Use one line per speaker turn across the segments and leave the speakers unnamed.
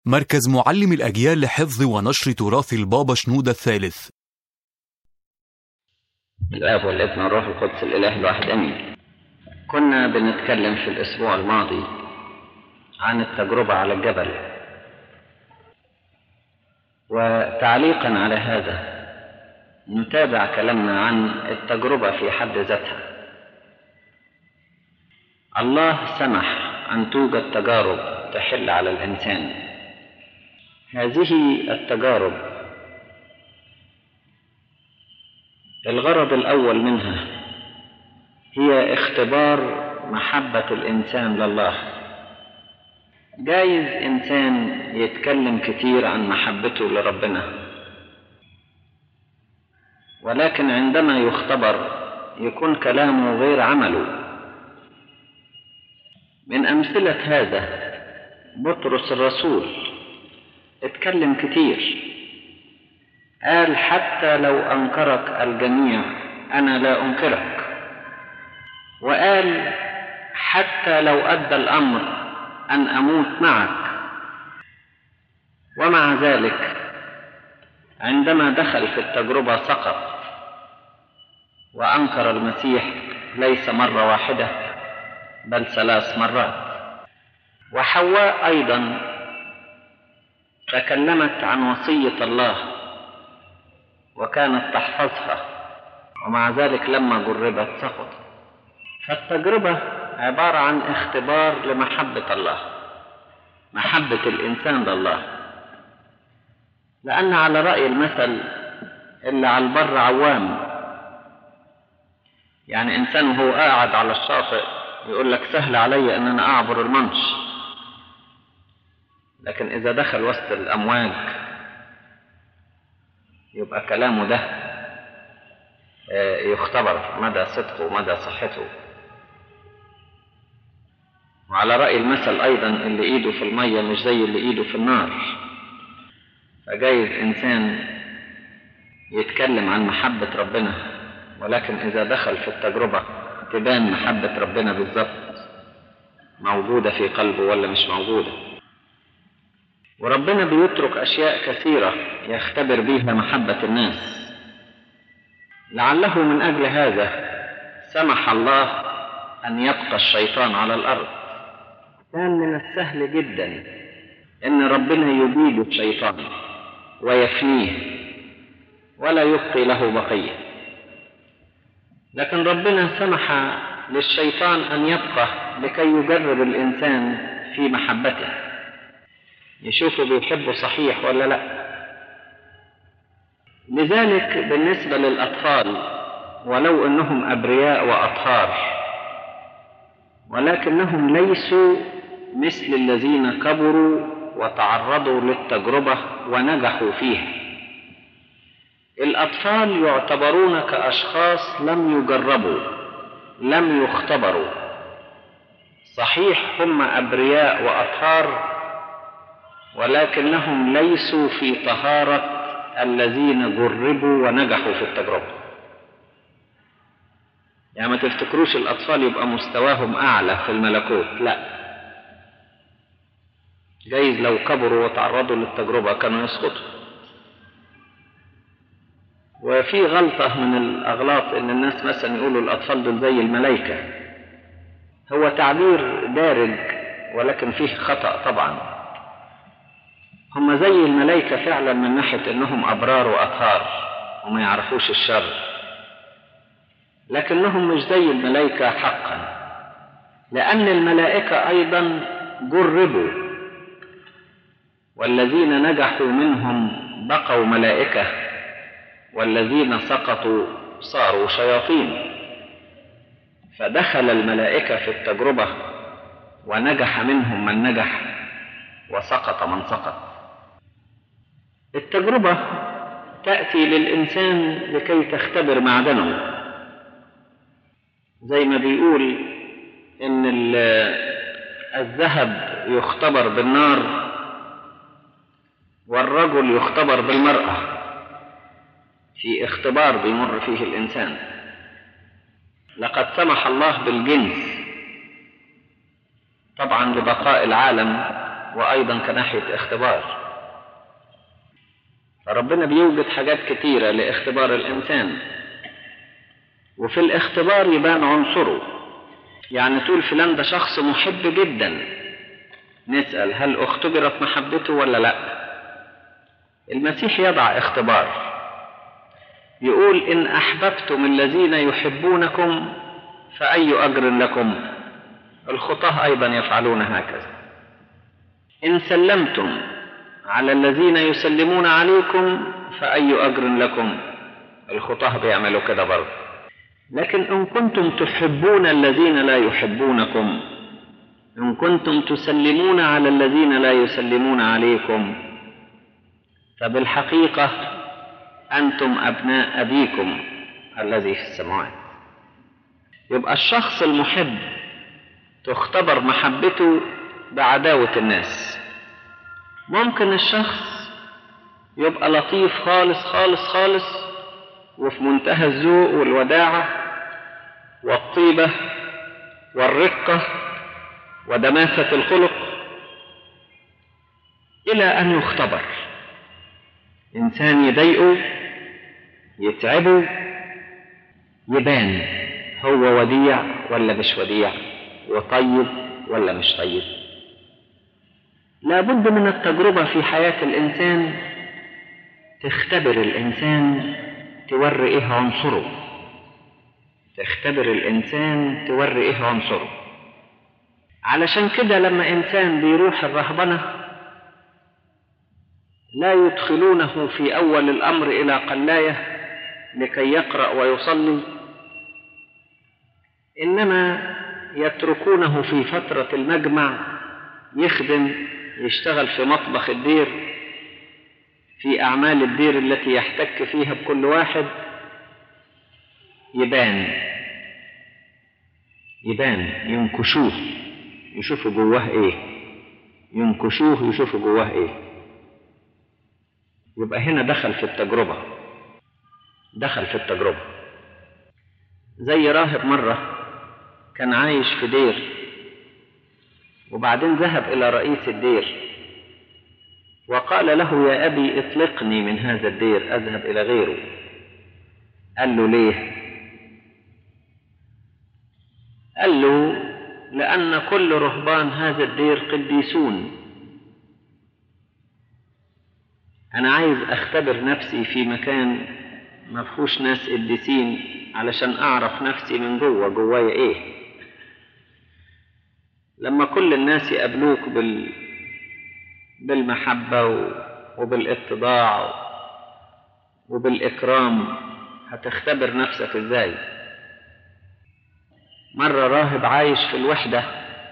مركز معلم الأجيال لحفظ ونشر تراث البابا شنودة الثالث
الآب والابن والروح القدس الإله الواحد أمين كنا بنتكلم في الأسبوع الماضي عن التجربة على الجبل وتعليقا على هذا نتابع كلامنا عن التجربة في حد ذاتها الله سمح أن توجد تجارب تحل على الإنسان هذه التجارب الغرض الأول منها هي اختبار محبة الإنسان لله جايز إنسان يتكلم كتير عن محبته لربنا ولكن عندما يختبر يكون كلامه غير عمله من أمثلة هذا بطرس الرسول اتكلم كتير قال حتى لو أنكرك الجميع أنا لا أنكرك وقال حتى لو أدى الأمر أن أموت معك ومع ذلك عندما دخل في التجربة سقط وأنكر المسيح ليس مرة واحدة بل ثلاث مرات وحواء أيضا تكلمت عن وصية الله وكانت تحفظها ومع ذلك لما جربت سقطت فالتجربة عبارة عن اختبار لمحبة الله محبة الإنسان لله لأن على رأي المثل اللي على البر عوام يعني إنسان وهو قاعد على الشاطئ يقول لك سهل علي أن أنا أعبر المنش لكن إذا دخل وسط الأمواج يبقى كلامه ده يختبر مدى صدقه ومدى صحته وعلى رأي المثل أيضا اللي إيده في المية مش زي اللي إيده في النار فجايز إنسان يتكلم عن محبة ربنا ولكن إذا دخل في التجربة تبان محبة ربنا بالظبط موجودة في قلبه ولا مش موجودة وربنا بيترك أشياء كثيرة يختبر بيها محبة الناس لعله من أجل هذا سمح الله أن يبقى الشيطان على الأرض كان من السهل جدا أن ربنا يبيد الشيطان ويفنيه ولا يبقي له بقية لكن ربنا سمح للشيطان أن يبقى لكي يجرب الإنسان في محبته يشوفه بيحبه صحيح ولا لا لذلك بالنسبة للأطفال ولو أنهم أبرياء وأطهار ولكنهم ليسوا مثل الذين كبروا وتعرضوا للتجربة ونجحوا فيها الأطفال يعتبرون كأشخاص لم يجربوا لم يختبروا صحيح هم أبرياء وأطهار ولكنهم ليسوا في طهارة الذين جربوا ونجحوا في التجربة يعني ما تفتكروش الأطفال يبقى مستواهم أعلى في الملكوت لا جايز لو كبروا وتعرضوا للتجربة كانوا يسقطوا وفي غلطة من الأغلاط إن الناس مثلا يقولوا الأطفال دول زي الملائكة هو تعبير دارج ولكن فيه خطأ طبعا هم زي الملائكة فعلا من ناحية إنهم أبرار وأطهار وما يعرفوش الشر لكنهم مش زي الملائكة حقا لأن الملائكة أيضا جربوا والذين نجحوا منهم بقوا ملائكة والذين سقطوا صاروا شياطين فدخل الملائكة في التجربة ونجح منهم من نجح وسقط من سقط التجربة تأتي للإنسان لكي تختبر معدنه زي ما بيقول إن الذهب يختبر بالنار والرجل يختبر بالمرأة في اختبار بيمر فيه الإنسان لقد سمح الله بالجنس طبعا لبقاء العالم وأيضا كناحية اختبار فربنا بيوجد حاجات كتيرة لاختبار الإنسان وفي الاختبار يبان عنصره يعني تقول فلان ده شخص محب جدا نسأل هل اختبرت محبته ولا لا المسيح يضع اختبار يقول إن أحببتم الذين يحبونكم فأي أجر لكم الخطاة أيضا يفعلون هكذا إن سلمتم على الذين يسلمون عليكم فأي أجر لكم الخطاة بيعملوا كده برضه لكن إن كنتم تحبون الذين لا يحبونكم إن كنتم تسلمون على الذين لا يسلمون عليكم فبالحقيقة أنتم أبناء أبيكم الذي في السماوات يبقى الشخص المحب تختبر محبته بعداوة الناس ممكن الشخص يبقى لطيف خالص خالص خالص وفي منتهى الذوق والوداعة والطيبة والرقة ودماثة الخلق إلى أن يختبر إنسان يضايقه يتعبه يبان هو وديع ولا مش وديع وطيب ولا مش طيب لابد من التجربة في حياة الإنسان تختبر الإنسان توري إيه عنصره تختبر الإنسان توري إيه عنصره علشان كده لما إنسان بيروح الرهبنة لا يدخلونه في أول الأمر إلى قلاية لكي يقرأ ويصلي إنما يتركونه في فترة المجمع يخدم يشتغل في مطبخ الدير في أعمال الدير التي يحتك فيها بكل واحد يبان يبان ينكشوه يشوفوا جواه ايه ينكشوه يشوفوا جواه ايه يبقى هنا دخل في التجربة دخل في التجربة زي راهب مرة كان عايش في دير وبعدين ذهب إلى رئيس الدير وقال له يا أبي اطلقني من هذا الدير أذهب إلى غيره قال له ليه قال له لأن كل رهبان هذا الدير قديسون أنا عايز أختبر نفسي في مكان ما فيهوش ناس قديسين علشان أعرف نفسي من جوه جوايا إيه لما كل الناس يقابلوك بال... بالمحبة و... وبالاتضاع وبالإكرام هتختبر نفسك إزاي مرة راهب عايش في الوحدة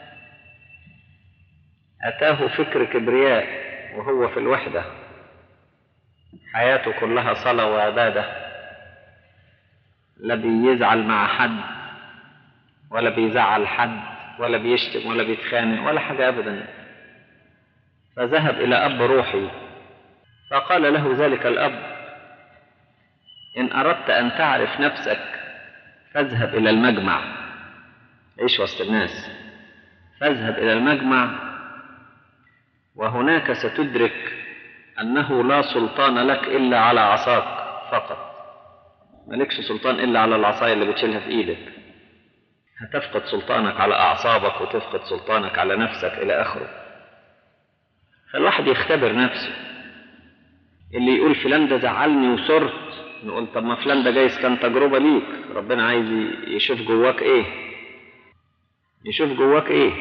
أتاه فكر كبرياء وهو في الوحدة حياته كلها صلاة وعبادة لا بيزعل مع حد ولا بيزعل حد ولا بيشتم ولا بيتخانق ولا حاجة أبدا فذهب إلى أب روحي فقال له ذلك الأب إن أردت أن تعرف نفسك فاذهب إلى المجمع عيش وسط الناس فاذهب إلى المجمع وهناك ستدرك أنه لا سلطان لك إلا على عصاك فقط مالكش سلطان إلا على العصاية اللي بتشيلها في إيدك هتفقد سلطانك على أعصابك وتفقد سلطانك على نفسك إلى آخره فالواحد يختبر نفسه اللي يقول فلان ده زعلني وصرت نقول طب ما فلان ده جايز كان تجربة ليك ربنا عايز يشوف جواك ايه يشوف جواك ايه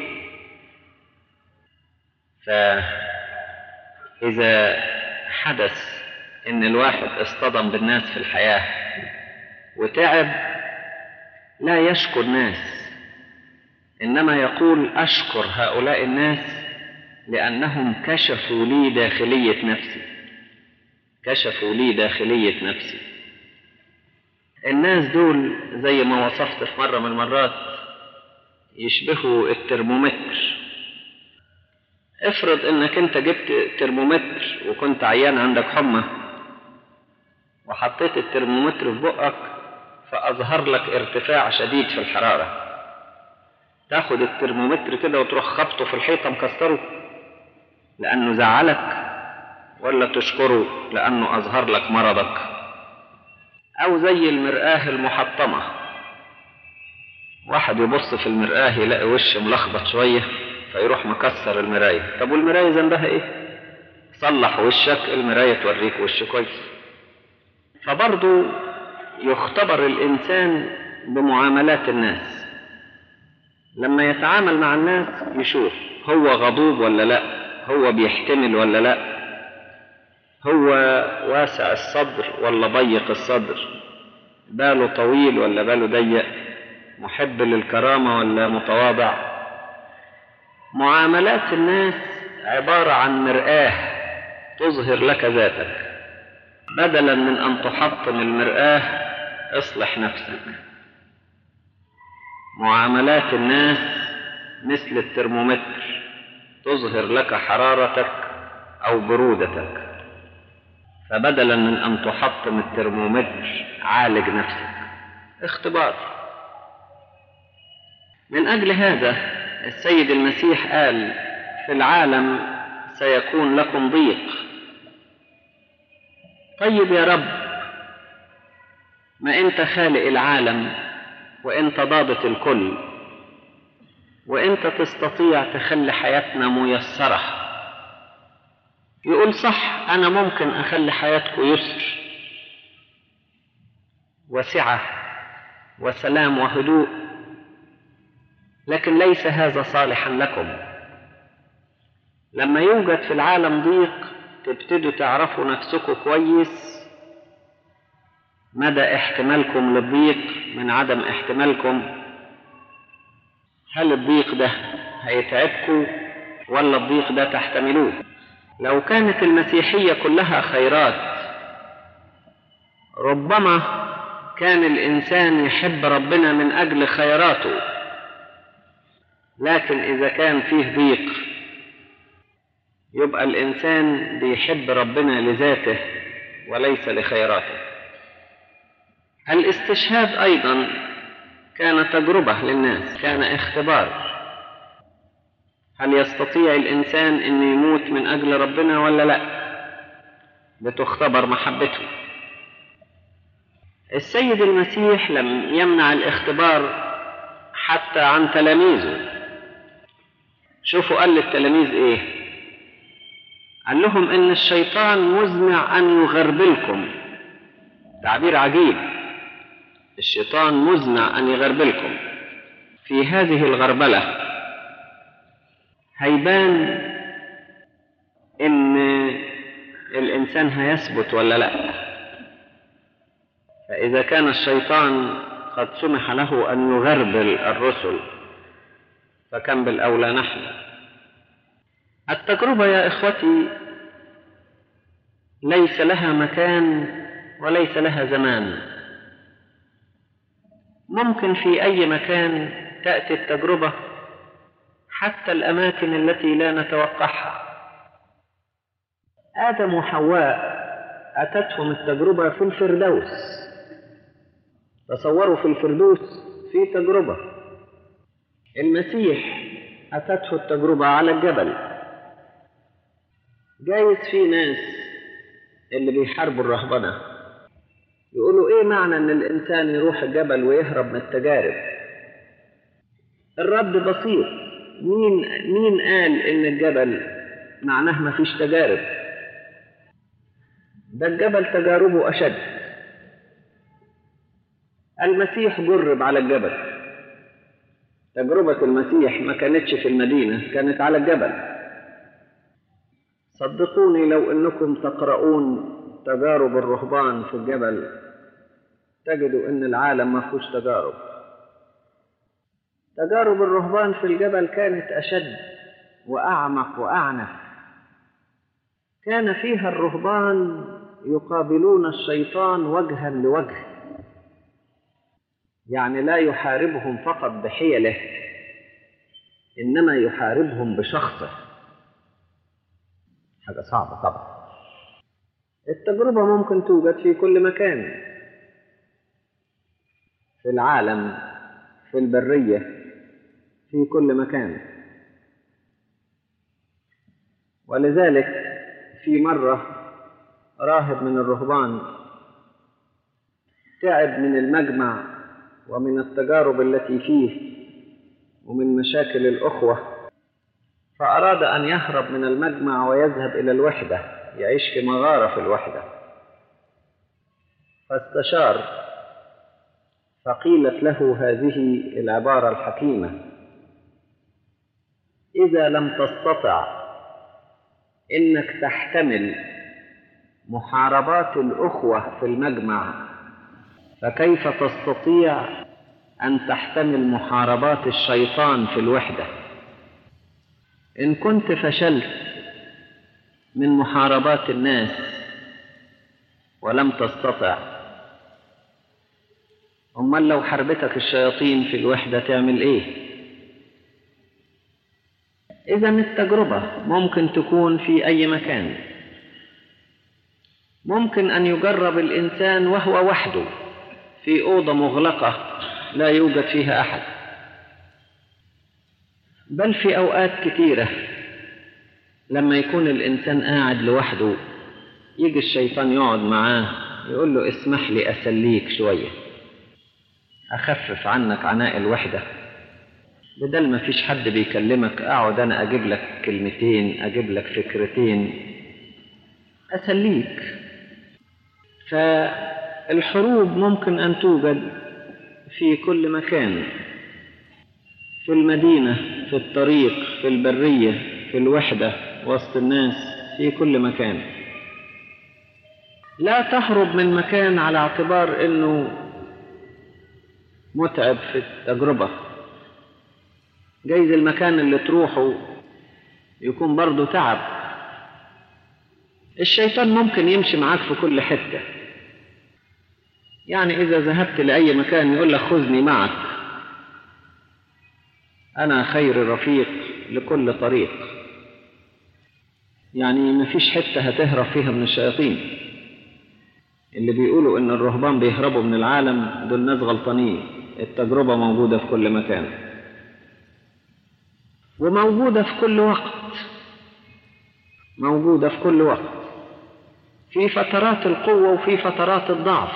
فإذا حدث إن الواحد اصطدم بالناس في الحياة وتعب لا يشكر ناس إنما يقول أشكر هؤلاء الناس لأنهم كشفوا لي داخلية نفسي كشفوا لي داخلية نفسي الناس دول زي ما وصفت في مرة من المرات يشبهوا الترمومتر افرض انك انت جبت ترمومتر وكنت عيان عندك حمى وحطيت الترمومتر في بقك فأظهر لك ارتفاع شديد في الحرارة تاخد الترمومتر كده وتروح خبطه في الحيطة مكسره لأنه زعلك ولا تشكره لأنه أظهر لك مرضك أو زي المرآة المحطمة واحد يبص في المرآة يلاقي وش ملخبط شوية فيروح مكسر المراية طب والمراية ذنبها ايه صلح وشك المراية توريك وش كويس فبرضو يختبر الإنسان بمعاملات الناس لما يتعامل مع الناس يشوف هو غضوب ولا لا هو بيحتمل ولا لا هو واسع الصدر ولا ضيق الصدر باله طويل ولا باله ضيق محب للكرامة ولا متواضع معاملات الناس عبارة عن مرآة تظهر لك ذاتك بدلا من أن تحطم المرآة اصلح نفسك معاملات الناس مثل الترمومتر تظهر لك حرارتك أو برودتك فبدلا من أن تحطم الترمومتر عالج نفسك اختبار من أجل هذا السيد المسيح قال في العالم سيكون لكم ضيق طيب يا رب ما انت خالق العالم وانت ضابط الكل وانت تستطيع تخلي حياتنا ميسرة يقول صح انا ممكن اخلي حياتكم يسر وسعة وسلام وهدوء لكن ليس هذا صالحا لكم لما يوجد في العالم ضيق تبتدوا تعرفوا نفسكم كويس مدى احتمالكم للضيق من عدم احتمالكم هل الضيق ده هيتعبكم ولا الضيق ده تحتملوه لو كانت المسيحية كلها خيرات ربما كان الإنسان يحب ربنا من أجل خيراته لكن إذا كان فيه ضيق يبقى الإنسان بيحب ربنا لذاته وليس لخيراته الاستشهاد أيضا كان تجربة للناس كان اختبار هل يستطيع الإنسان أن يموت من أجل ربنا ولا لا بتختبر محبته السيد المسيح لم يمنع الاختبار حتى عن تلاميذه شوفوا قال للتلاميذ ايه قال لهم ان الشيطان مزمع ان يغربلكم تعبير عجيب الشيطان مزمع ان يغربلكم في هذه الغربله هيبان ان الانسان هيثبت ولا لا فاذا كان الشيطان قد سمح له ان يغربل الرسل فكم بالاولى نحن التجربه يا اخوتي ليس لها مكان وليس لها زمان ممكن في اي مكان تاتي التجربه حتى الاماكن التي لا نتوقعها ادم وحواء اتتهم التجربه في الفردوس تصوروا في الفردوس في تجربه المسيح اتته التجربه على الجبل جايز في ناس اللي بيحاربوا الرهبنه يقولوا ايه معنى ان الانسان يروح الجبل ويهرب من التجارب الرد بسيط مين مين قال ان الجبل معناه ما فيش تجارب ده الجبل تجاربه اشد المسيح جرب على الجبل تجربة المسيح ما كانتش في المدينة كانت على الجبل صدقوني لو انكم تقرؤون تجارب الرهبان في الجبل تجدوا ان العالم ما فيهوش تجارب تجارب الرهبان في الجبل كانت اشد واعمق واعنف كان فيها الرهبان يقابلون الشيطان وجها لوجه يعني لا يحاربهم فقط بحيله انما يحاربهم بشخصه حاجه صعبه طبعا التجربة ممكن توجد في كل مكان في العالم في البرية في كل مكان ولذلك في مرة راهب من الرهبان تعب من المجمع ومن التجارب التي فيه ومن مشاكل الأخوة فأراد أن يهرب من المجمع ويذهب إلى الوحدة يعيش في مغارة في الوحدة فاستشار فقيلت له هذه العبارة الحكيمة إذا لم تستطع إنك تحتمل محاربات الأخوة في المجمع فكيف تستطيع أن تحتمل محاربات الشيطان في الوحدة إن كنت فشلت من محاربات الناس ولم تستطع أمال لو حربتك الشياطين في الوحدة تعمل إيه؟ إذا التجربة ممكن تكون في أي مكان ممكن أن يجرب الإنسان وهو وحده في أوضة مغلقة لا يوجد فيها أحد بل في أوقات كثيرة لما يكون الإنسان قاعد لوحده يجي الشيطان يقعد معاه يقول له اسمح لي أسليك شوية أخفف عنك عناء الوحدة بدل ما فيش حد بيكلمك أقعد أنا أجيب لك كلمتين أجيب لك فكرتين أسليك فالحروب ممكن أن توجد في كل مكان في المدينة في الطريق في البرية في الوحدة وسط الناس في كل مكان لا تهرب من مكان على اعتبار انه متعب في التجربة جايز المكان اللي تروحه يكون برضه تعب الشيطان ممكن يمشي معاك في كل حتة يعني إذا ذهبت لأي مكان يقول لك خذني معك أنا خير رفيق لكل طريق يعني مفيش حتة هتهرب فيها من الشياطين اللي بيقولوا إن الرهبان بيهربوا من العالم دول ناس غلطانين التجربة موجودة في كل مكان وموجودة في كل وقت موجودة في كل وقت في فترات القوة وفي فترات الضعف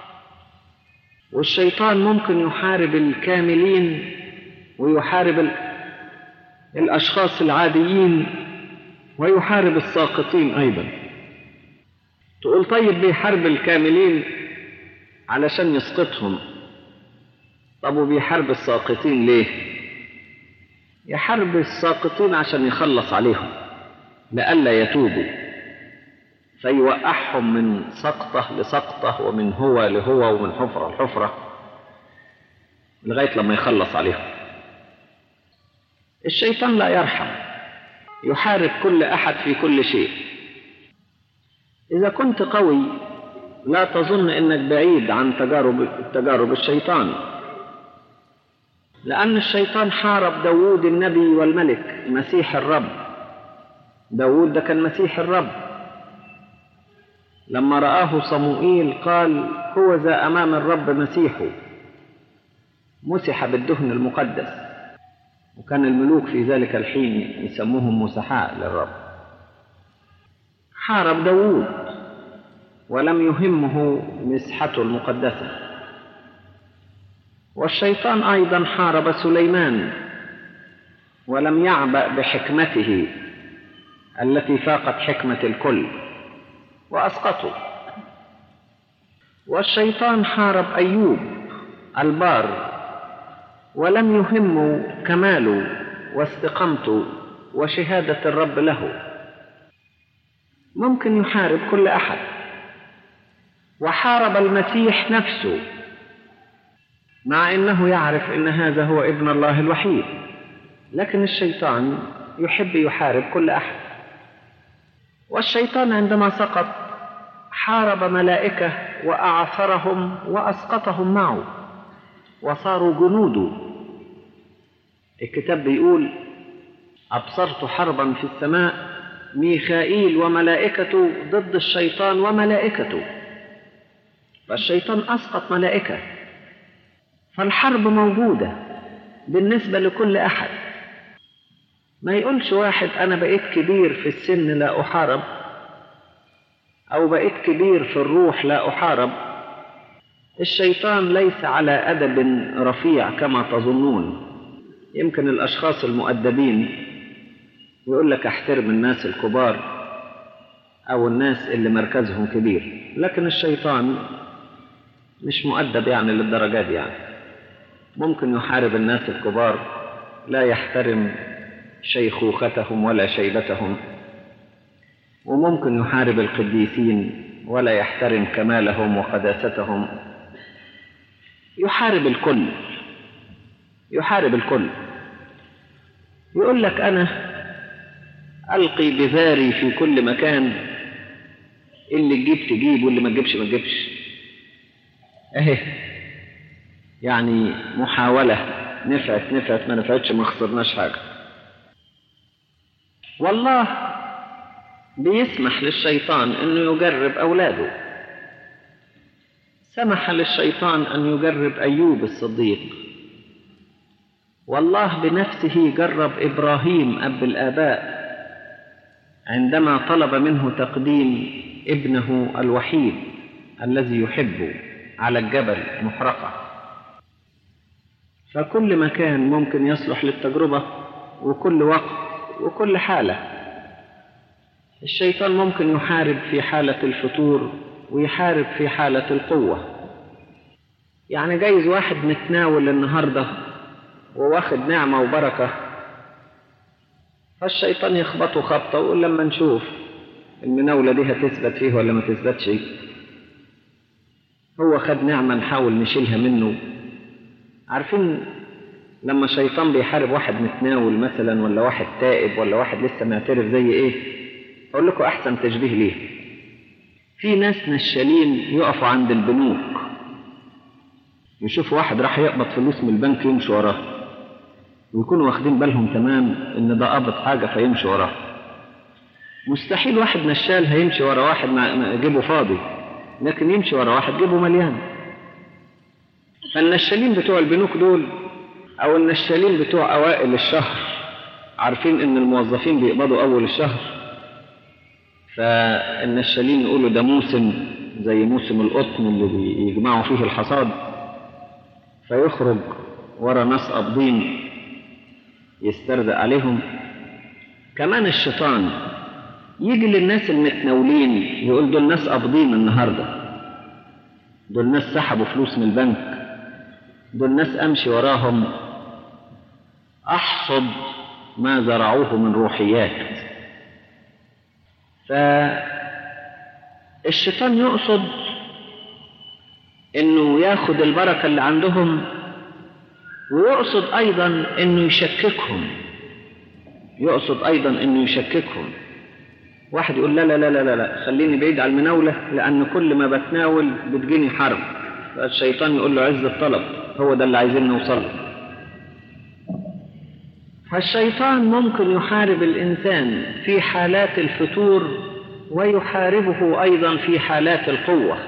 والشيطان ممكن يحارب الكاملين ويحارب ال... الأشخاص العاديين ويحارب الساقطين أيضا تقول طيب بيحارب الكاملين علشان يسقطهم طب وبيحارب الساقطين ليه يحارب الساقطين عشان يخلص عليهم لئلا يتوبوا فيوقعهم من سقطة لسقطة ومن هو لهو ومن حفرة لحفرة لغاية لما يخلص عليهم الشيطان لا يرحم يحارب كل أحد في كل شيء إذا كنت قوي لا تظن أنك بعيد عن تجارب تجارب الشيطان لأن الشيطان حارب داوود النبي والملك مسيح الرب داوود ده كان مسيح الرب لما رآه صموئيل قال هو ذا أمام الرب مسيحه مسح بالدهن المقدس وكان الملوك في ذلك الحين يسموهم مسحاء للرب حارب داوود ولم يهمه مسحته المقدسة والشيطان أيضا حارب سليمان ولم يعبأ بحكمته التي فاقت حكمة الكل وأسقطه والشيطان حارب أيوب البار ولم يهمه كماله واستقامته وشهادة الرب له ممكن يحارب كل أحد وحارب المسيح نفسه مع انه يعرف ان هذا هو ابن الله الوحيد لكن الشيطان يحب يحارب كل احد والشيطان عندما سقط حارب ملائكه واعثرهم واسقطهم معه وصاروا جنوده الكتاب بيقول ابصرت حربا في السماء ميخائيل وملائكته ضد الشيطان وملائكته فالشيطان اسقط ملائكه فالحرب موجودة بالنسبة لكل أحد ما يقولش واحد أنا بقيت كبير في السن لا أحارب أو بقيت كبير في الروح لا أحارب الشيطان ليس على أدب رفيع كما تظنون يمكن الأشخاص المؤدبين يقول لك احترم الناس الكبار أو الناس اللي مركزهم كبير لكن الشيطان مش مؤدب يعني للدرجات دي يعني ممكن يحارب الناس الكبار لا يحترم شيخوختهم ولا شيبتهم وممكن يحارب القديسين ولا يحترم كمالهم وقداستهم يحارب الكل يحارب الكل يقول لك أنا ألقي بذاري في كل مكان اللي تجيب تجيب واللي ما تجيبش ما تجيبش اهي يعني محاولة نفعت نفعت ما نفعتش ما خسرناش حاجة والله بيسمح للشيطان انه يجرب اولاده سمح للشيطان ان يجرب ايوب الصديق والله بنفسه جرب ابراهيم اب الاباء عندما طلب منه تقديم ابنه الوحيد الذي يحبه على الجبل محرقة فكل مكان ممكن يصلح للتجربة وكل وقت وكل حالة الشيطان ممكن يحارب في حالة الفتور ويحارب في حالة القوة يعني جايز واحد متناول النهاردة وواخد نعمة وبركة فالشيطان يخبطه خبطة ويقول لما نشوف المناولة دي هتثبت فيه ولا ما تثبتش هو خد نعمة نحاول نشيلها منه عارفين لما الشيطان بيحارب واحد متناول مثلا ولا واحد تائب ولا واحد لسه معترف زي ايه اقول لكم احسن تشبيه ليه في ناس نشالين يقفوا عند البنوك يشوفوا واحد راح يقبض فلوس من البنك يمشي وراه ويكونوا واخدين بالهم تمام ان ده قبض حاجة فيمشي وراه مستحيل واحد نشال هيمشي ورا واحد ما جيبه فاضي لكن يمشي ورا واحد جيبه مليان فالنشالين بتوع البنوك دول او النشالين بتوع اوائل الشهر عارفين ان الموظفين بيقبضوا اول الشهر فالنشالين يقولوا ده موسم زي موسم القطن اللي بيجمعوا فيه الحصاد فيخرج ورا ناس قابضين يسترزق عليهم كمان الشيطان يجي للناس المتناولين يقول دول ناس قابضين النهارده دول ناس سحبوا فلوس من البنك دول ناس امشي وراهم احصد ما زرعوه من روحيات فالشيطان يقصد انه ياخد البركه اللي عندهم ويقصد ايضا انه يشككهم يقصد ايضا انه يشككهم واحد يقول لا لا لا لا لا خليني بعيد على المناولة لأن كل ما بتناول بتجيني حرب فالشيطان يقول له عز الطلب هو ده اللي عايزين نوصل له فالشيطان ممكن يحارب الإنسان في حالات الفتور ويحاربه أيضا في حالات القوة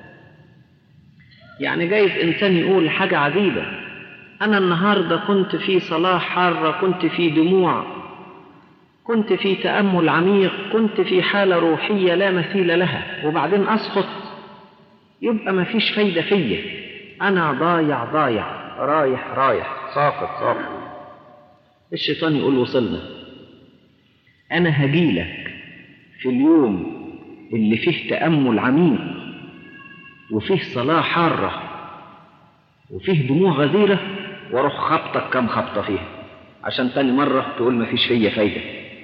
يعني جايز إنسان يقول حاجة عجيبة أنا النهاردة كنت في صلاة حارة كنت في دموع كنت في تأمل عميق كنت في حالة روحية لا مثيل لها وبعدين أسقط يبقى ما فيش فايدة فيا أنا ضايع ضايع رايح رايح ساقط ساقط الشيطان يقول وصلنا أنا هجيلك في اليوم اللي فيه تأمل عميق وفيه صلاة حارة وفيه دموع غزيرة واروح خبطك كم خبطة فيها عشان تاني مرة تقول ما فيش فيا فايدة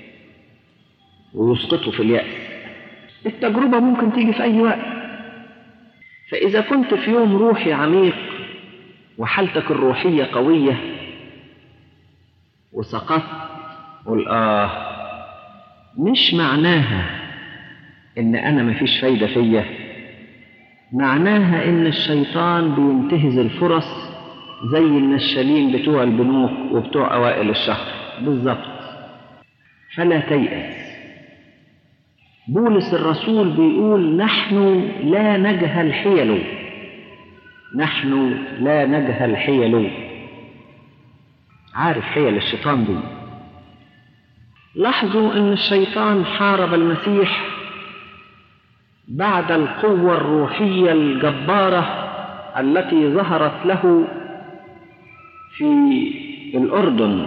ويسقطه في اليأس التجربة ممكن تيجي في أي وقت فإذا كنت في يوم روحي عميق وحالتك الروحية قوية وسقطت قل آه مش معناها إن أنا مفيش فايدة فيا معناها إن الشيطان بينتهز الفرص زي النشالين بتوع البنوك وبتوع أوائل الشهر بالظبط فلا تيأس بولس الرسول بيقول نحن لا نجهل حيله نحن لا نجهل حيله عارف حيل الشيطان دي لاحظوا ان الشيطان حارب المسيح بعد القوة الروحية الجبارة التي ظهرت له في الأردن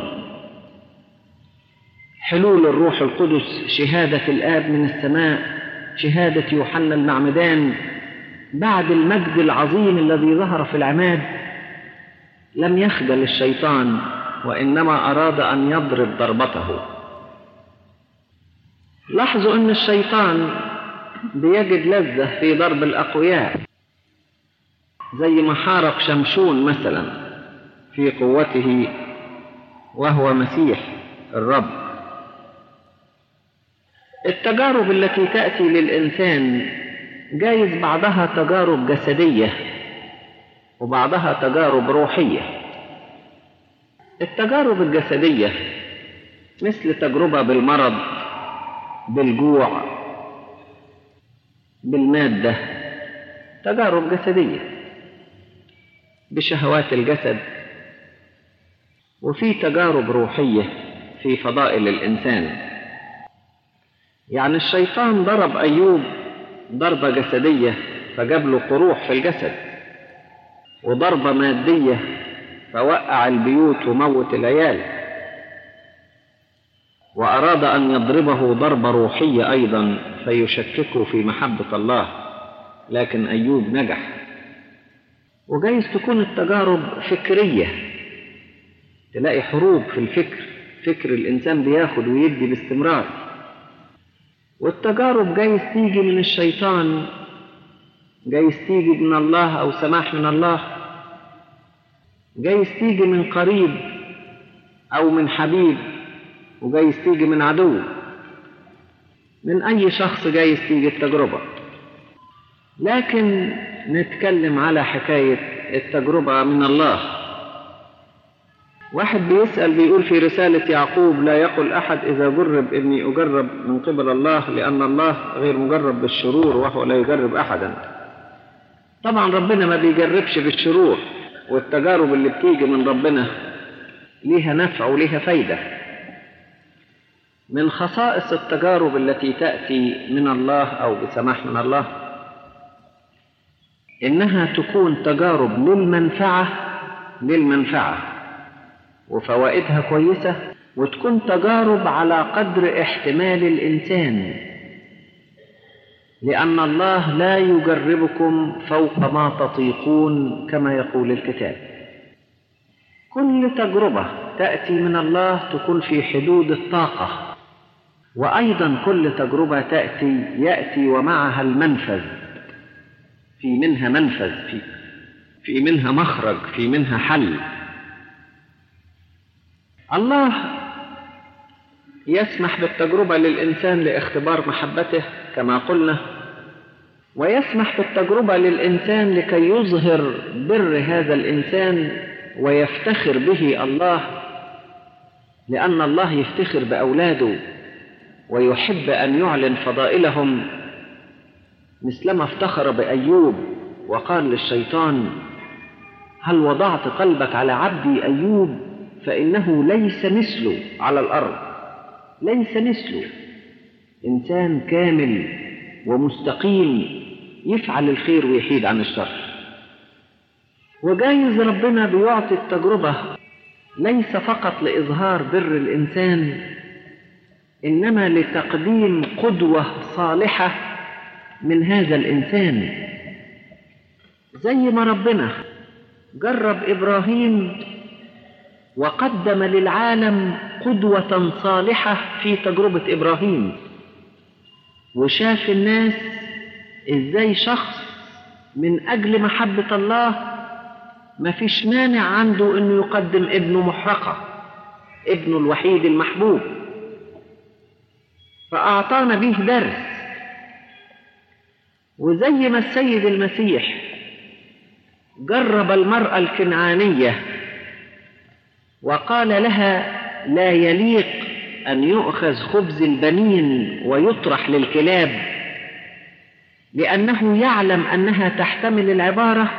حلول الروح القدس شهادة الآب من السماء شهادة يوحنا المعمدان بعد المجد العظيم الذي ظهر في العماد لم يخجل الشيطان وإنما أراد أن يضرب ضربته لاحظوا أن الشيطان بيجد لذة في ضرب الأقوياء زي ما حارب شمشون مثلا في قوته وهو مسيح الرب التجارب التي تأتي للإنسان جايز بعضها تجارب جسدية وبعضها تجارب روحية التجارب الجسدية مثل تجربة بالمرض بالجوع بالمادة تجارب جسدية بشهوات الجسد وفي تجارب روحية في فضائل الإنسان يعني الشيطان ضرب أيوب ضربة جسدية فجاب له قروح في الجسد وضربة مادية فوقع البيوت وموت العيال وأراد أن يضربه ضربة روحية أيضا فيشككه في محبة الله لكن أيوب نجح وجايز تكون التجارب فكرية تلاقي حروب في الفكر فكر الإنسان بياخد ويدي باستمرار والتجارب جايز تيجي من الشيطان جايز تيجي من الله أو سماح من الله جايز تيجي من قريب أو من حبيب وجايز تيجي من عدو من أي شخص جايز تيجي التجربة لكن نتكلم على حكاية التجربة من الله واحد بيسأل بيقول في رسالة يعقوب لا يقل أحد إذا جرب إني أجرب من قبل الله لأن الله غير مجرب بالشرور وهو لا يجرب أحدا طبعا ربنا ما بيجربش بالشرور والتجارب اللي بتيجي من ربنا ليها نفع وليها فايدة من خصائص التجارب التي تأتي من الله أو بسماح من الله إنها تكون تجارب للمنفعة للمنفعة وفوائدها كويسة وتكون تجارب على قدر احتمال الإنسان لأن الله لا يجربكم فوق ما تطيقون كما يقول الكتاب كل تجربة تأتي من الله تكون في حدود الطاقة وأيضا كل تجربة تأتي يأتي ومعها المنفذ في منها منفذ في, في منها مخرج في منها حل الله يسمح بالتجربة للإنسان لاختبار محبته كما قلنا ويسمح بالتجربة للإنسان لكي يظهر بر هذا الإنسان ويفتخر به الله لأن الله يفتخر بأولاده ويحب أن يعلن فضائلهم مثلما افتخر بأيوب وقال للشيطان هل وضعت قلبك على عبدي أيوب فإنه ليس مثله على الأرض ليس مثله إنسان كامل ومستقيم يفعل الخير ويحيد عن الشر وجايز ربنا بيعطي التجربة ليس فقط لإظهار بر الإنسان إنما لتقديم قدوة صالحة من هذا الإنسان زي ما ربنا جرب إبراهيم وقدم للعالم قدوة صالحة في تجربة إبراهيم وشاف الناس إزاي شخص من أجل محبة الله ما فيش مانع عنده إنه يقدم ابنه محرقة ابنه الوحيد المحبوب فأعطانا به درس وزي ما السيد المسيح جرب المرأة الكنعانية وقال لها لا يليق أن يؤخذ خبز البنين ويطرح للكلاب لأنه يعلم أنها تحتمل العبارة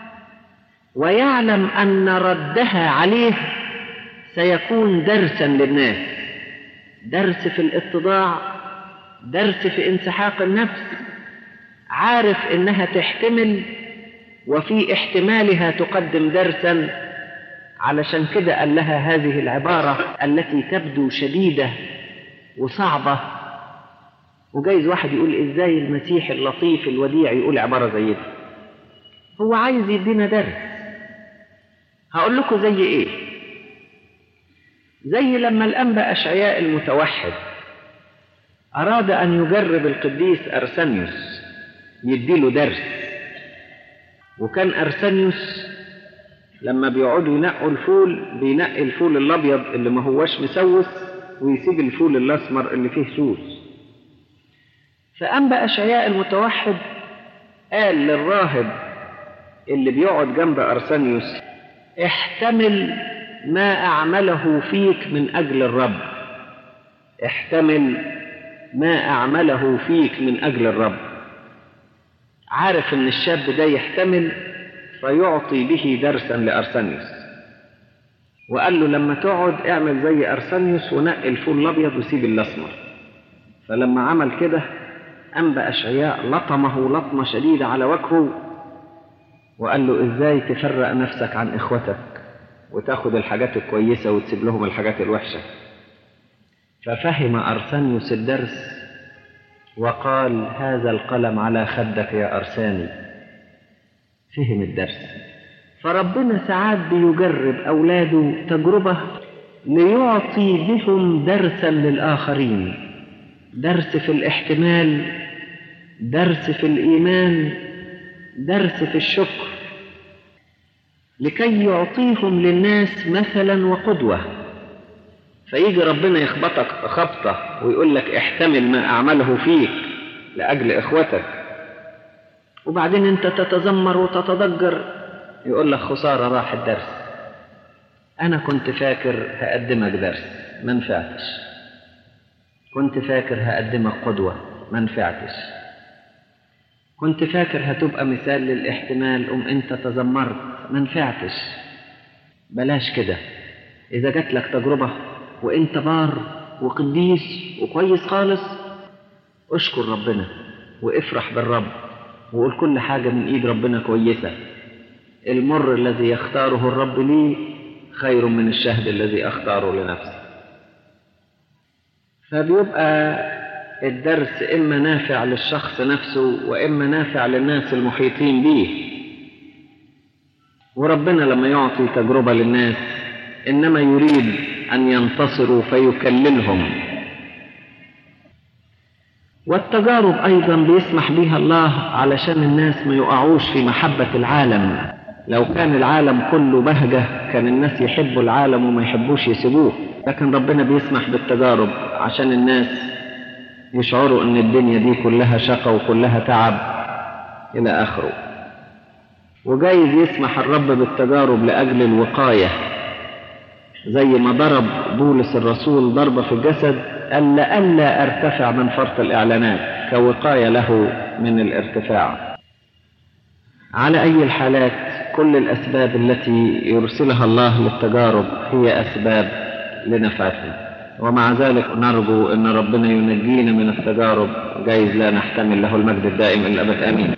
ويعلم أن ردها عليه سيكون درسا للناس درس في الاتضاع درس في انسحاق النفس عارف انها تحتمل وفي احتمالها تقدم درسا علشان كده قال لها هذه العبارة التي تبدو شديدة وصعبة وجايز واحد يقول ازاي المسيح اللطيف الوديع يقول عبارة زي دي هو عايز يدينا درس هقول لكم زي ايه زي لما الأنبا أشعياء المتوحد أراد أن يجرب القديس أرسنيوس يديله درس وكان أرسنيوس لما بيقعدوا ينقوا الفول بينقي الفول الأبيض اللي ما هوش مسوس ويسيب الفول الأسمر اللي فيه سوس فأنبا أشعياء المتوحد قال للراهب اللي بيقعد جنب أرسنيوس احتمل ما أعمله فيك من أجل الرب احتمل ما أعمله فيك من أجل الرب عارف إن الشاب ده يحتمل فيعطي به درسا لأرسنيوس وقال له لما تقعد اعمل زي أرسنيوس ونقي الفول الأبيض وسيب الأسمر فلما عمل كده أنبأ أشعياء لطمه لطمة شديدة على وجهه وقال له إزاي تفرق نفسك عن إخوتك وتاخد الحاجات الكويسة وتسيب لهم الحاجات الوحشة ففهم أرسنيوس الدرس وقال هذا القلم على خدك يا أرساني فهم الدرس فربنا ساعات بيجرب أولاده تجربة ليعطي بهم درسا للآخرين درس في الاحتمال درس في الإيمان درس في الشكر لكي يعطيهم للناس مثلا وقدوة فيجي ربنا يخبطك خبطة ويقول لك احتمل ما أعمله فيك لأجل إخوتك وبعدين أنت تتذمر وتتضجر يقول لك خسارة راح الدرس أنا كنت فاكر هقدمك درس ما نفعتش كنت فاكر هقدمك قدوة ما نفعتش كنت فاكر هتبقى مثال للاحتمال أم أنت تذمرت ما نفعتش بلاش كده إذا جات لك تجربة وأنت بار وقديس وكويس خالص اشكر ربنا وافرح بالرب وقول كل حاجة من إيد ربنا كويسة المر الذي يختاره الرب لي خير من الشهد الذي أختاره لنفسي فبيبقى الدرس إما نافع للشخص نفسه وإما نافع للناس المحيطين به وربنا لما يعطي تجربة للناس إنما يريد أن ينتصروا فيكللهم والتجارب أيضا بيسمح بها الله علشان الناس ما يقعوش في محبة العالم لو كان العالم كله بهجة كان الناس يحبوا العالم وما يحبوش يسيبوه لكن ربنا بيسمح بالتجارب عشان الناس يشعروا ان الدنيا دي كلها شقى وكلها تعب الى اخره وجايز يسمح الرب بالتجارب لاجل الوقايه زي ما ضرب بولس الرسول ضربه في الجسد قال لئلا ارتفع من فرط الاعلانات كوقايه له من الارتفاع على اي الحالات كل الاسباب التي يرسلها الله للتجارب هي اسباب لنفعتنا ومع ذلك نرجو ان ربنا ينجينا من التجارب جايز لا نحتمل له المجد الدائم الى الابد امين